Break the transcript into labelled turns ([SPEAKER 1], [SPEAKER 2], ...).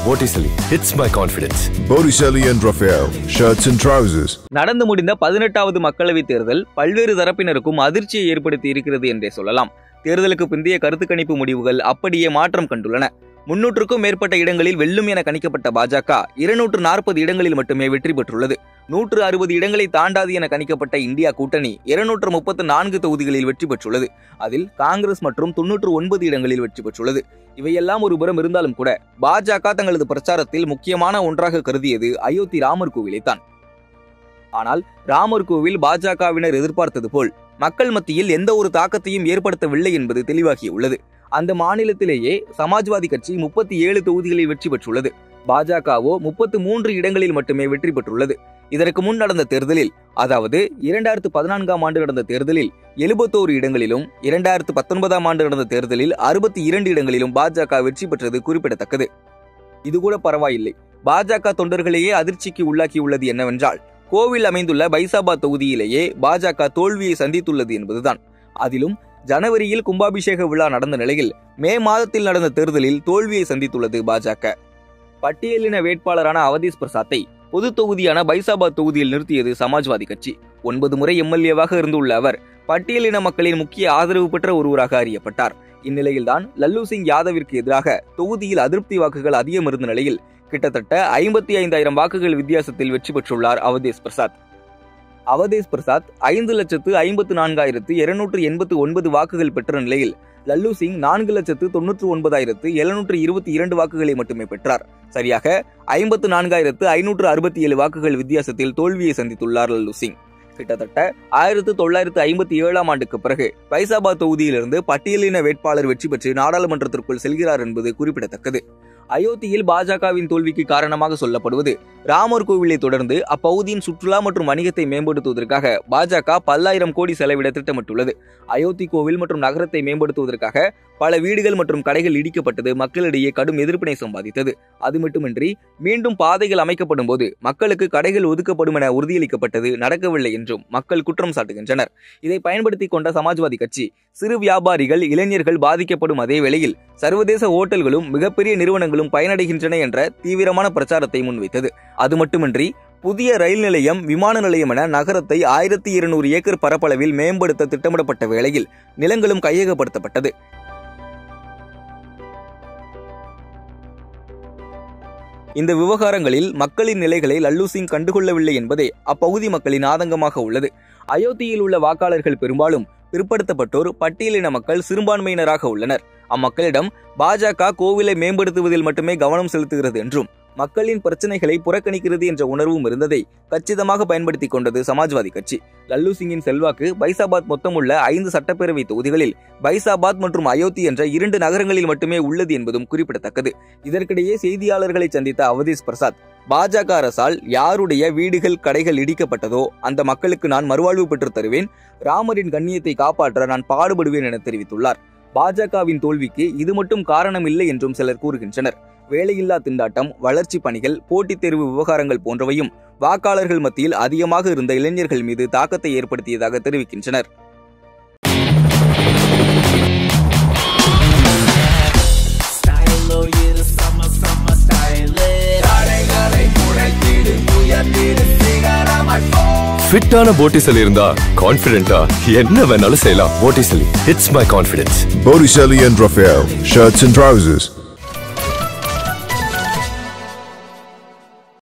[SPEAKER 1] Vorticeli hits my confidence.
[SPEAKER 2] Botticelli and Raphael, shirts and trousers.
[SPEAKER 3] நடந்து முடிந்த பதினெட்டாவது மக்களவைத் தேர்தல் பல்வேறு தரப்பினருக்கும் அதிர்ச்சியை ஏற்படுத்தி இருக்கிறது என்றே சொல்லலாம் தேர்தலுக்கு பிந்தைய கருத்து கணிப்பு முடிவுகள் அப்படியே மாற்றம் கண்டுள்ளன முன்னூற்றுக்கும் மேற்பட்ட இடங்களில் வெல்லும் என கணிக்கப்பட்ட பாஜக இருநூற்று நாற்பது இடங்களில் மட்டுமே வெற்றி பெற்றுள்ளது நூற்று அறுபது இடங்களை தாண்டாது என கணிக்கப்பட்ட இந்தியா கூட்டணி இருநூற்று முப்பத்து நான்கு தொகுதிகளில் வெற்றி பெற்றுள்ளது அதில் காங்கிரஸ் மற்றும் தொன்னூற்று ஒன்பது இடங்களில் வெற்றி பெற்றுள்ளது இவையெல்லாம் ஒரு புறம் இருந்தாலும் கூட பாஜக தங்களது பிரச்சாரத்தில் முக்கியமான ஒன்றாக கருதியது அயோத்தி ராமர் கோவிலைத்தான் ஆனால் ராமர் கோவில் பாஜகவினர் எதிர்பார்த்தது போல் மக்கள் மத்தியில் எந்த ஒரு தாக்கத்தையும் ஏற்படுத்தவில்லை என்பது தெளிவாகியுள்ளது அந்த மாநிலத்திலேயே சமாஜ்வாதி கட்சி முப்பத்தி ஏழு தொகுதிகளில் வெற்றி பெற்றுள்ளது பாஜகவோ முப்பத்து மூன்று இடங்களில் மட்டுமே வெற்றி பெற்றுள்ளது இதற்கு முன் நடந்த தேர்தலில் அதாவது இரண்டாயிரத்து பதினான்காம் ஆண்டு நடந்த தேர்தலில் எழுபத்தோரு இடங்களிலும் இரண்டாயிரத்து பத்தொன்பதாம் ஆண்டு நடந்த தேர்தலில் அறுபத்தி இரண்டு இடங்களிலும் பாஜக வெற்றி பெற்றது குறிப்பிடத்தக்கது இது கூட பரவாயில்லை பாஜக தொண்டர்களையே அதிர்ச்சிக்கு உள்ளாக்கியுள்ளது என்னவென்றால் கோவில் அமைந்துள்ள பைசாபாத் தொகுதியிலேயே பாஜக தோல்வியை சந்தித்துள்ளது என்பதுதான் அதிலும் ஜனவரியில் கும்பாபிஷேக விழா நடந்த நிலையில் மே மாதத்தில் நடந்த தேர்தலில் தோல்வியை சந்தித்துள்ளது பாஜக பட்டியலின வேட்பாளரான அவதீஷ் பிரசாத்தை பொது தொகுதியான பைசாபாத் தொகுதியில் நிறுத்தியது சமாஜ்வாதி கட்சி ஒன்பது முறை எம்எல்ஏவாக இருந்துள்ள அவர் பட்டியலின மக்களின் முக்கிய ஆதரவு பெற்ற ஒருவராக அறியப்பட்டார் இந்நிலையில்தான் லல்லு சிங் யாதவிற்கு எதிராக தொகுதியில் அதிருப்தி வாக்குகள் அதிகம் இருந்த நிலையில் கிட்டத்தட்ட ஐம்பத்தி ஐந்தாயிரம் வாக்குகள் வித்தியாசத்தில் வெற்றி பெற்றுள்ளார் அவதேஷ் பிரசாத் அவதேஷ் பிரசாத் ஐந்து லட்சத்து ஐம்பத்து நான்காயிரத்து இருநூற்று எண்பத்து ஒன்பது வாக்குகள் பெற்ற நிலையில் லல்லு சிங் நான்கு லட்சத்து தொன்னூற்று ஒன்பதாயிரத்து எழுநூற்று இருபத்தி இரண்டு வாக்குகளை மட்டுமே பெற்றார் சரியாக ஐம்பத்து நான்காயிரத்து ஐநூற்று அறுபத்தி ஏழு வாக்குகள் வித்தியாசத்தில் தோல்வியை சந்தித்துள்ளார் லல்லு சிங் கிட்டத்தட்ட ஆயிரத்து தொள்ளாயிரத்து ஐம்பத்தி ஏழாம் ஆண்டுக்கு பிறகு பைசாபாத் தொகுதியிலிருந்து பட்டியலின வேட்பாளர் வெற்றி பெற்று நாடாளுமன்றத்திற்குள் செல்கிறார் என்பது குறிப்பிடத்தக்கது அயோத்தியில் பாஜகவின் தோல்விக்கு காரணமாக சொல்லப்படுவது ராமர் கோவிலை தொடர்ந்து அப்பகுதியின் சுற்றுலா மற்றும் வணிகத்தை மேம்படுத்துவதற்காக பாஜக பல்லாயிரம் கோடி செலவிட திட்டமிட்டுள்ளது அயோத்தி கோவில் மற்றும் நகரத்தை மேம்படுத்துவதற்காக பல வீடுகள் மற்றும் கடைகள் இடிக்கப்பட்டது மக்களிடையே கடும் எதிர்ப்பினை சம்பாதித்தது அது மட்டுமின்றி மீண்டும் பாதைகள் அமைக்கப்படும் போது மக்களுக்கு கடைகள் ஒதுக்கப்படும் என உறுதியளிக்கப்பட்டது நடக்கவில்லை என்றும் மக்கள் குற்றம் சாட்டுகின்றனர் இதை பயன்படுத்திக் கொண்ட சமாஜ்வாதி கட்சி சிறு வியாபாரிகள் இளைஞர்கள் பாதிக்கப்படும் அதே வேளையில் சர்வதேச ஓட்டல்களும் மிகப்பெரிய நிறுவனங்களும் பயனடைகின்றன என்ற தீவிரமான பிரச்சாரத்தை முன்வைத்தது அது மட்டுமின்றி புதிய ரயில் நிலையம் விமான நிலையம் என நகரத்தை ஆயிரத்தி இருநூறு ஏக்கர் பரப்பளவில் மேம்படுத்த திட்டமிடப்பட்ட வேளையில் நிலங்களும் கையகப்படுத்தப்பட்டது இந்த விவகாரங்களில் மக்களின் நிலைகளை லல்லு சிங் கண்டுகொள்ளவில்லை என்பதே அப்பகுதி மக்களின் ஆதங்கமாக உள்ளது அயோத்தியில் உள்ள வாக்காளர்கள் பெரும்பாலும் பிற்படுத்தப்பட்டோர் பட்டியலின மக்கள் சிறுபான்மையினராக உள்ளனர் அம்மக்களிடம் பாஜக கோவிலை மேம்படுத்துவதில் மட்டுமே கவனம் செலுத்துகிறது என்றும் மக்களின் பிரச்சனைகளை புறக்கணிக்கிறது என்ற உணர்வும் இருந்ததை கச்சிதமாக பயன்படுத்திக் கொண்டது சமாஜ்வாதி கட்சி லல்லு சிங்கின் செல்வாக்கு பைசாபாத் மொத்தமுள்ள ஐந்து சட்டப்பேரவை தொகுதிகளில் பைசாபாத் மற்றும் அயோத்தி என்ற இரண்டு நகரங்களில் மட்டுமே உள்ளது என்பதும் குறிப்பிடத்தக்கது இதற்கிடையே செய்தியாளர்களை சந்தித்த அவதீஷ் பிரசாத் பாஜக அரசால் யாருடைய வீடுகள் கடைகள் இடிக்கப்பட்டதோ அந்த மக்களுக்கு நான் மறுவாழ்வு பெற்றுத் தருவேன் ராமரின் கண்ணியத்தை காப்பாற்ற நான் பாடுபடுவேன் என தெரிவித்துள்ளார் பாஜகவின் தோல்விக்கு இது மட்டும் காரணம் இல்லை என்றும் சிலர் கூறுகின்றனர் வேலையில்லா திண்டாட்டம் வளர்ச்சி பணிகள் போட்டித் தேர்வு விவகாரங்கள் போன்றவையும் வாக்காளர்கள் மத்தியில் அதிகமாக இருந்த இளைஞர்கள் மீது தாக்கத்தை ஏற்படுத்தியதாக தெரிவிக்கின்றனர்
[SPEAKER 1] ஃபிட்டான போட்டிசலி இருந்தா கான்ஃபிடென்ட்டா என்ன வேணாலும் செய்யலாம் Vorticeli hits my confidence.
[SPEAKER 2] Botticelli and Raphael, shirts and trousers.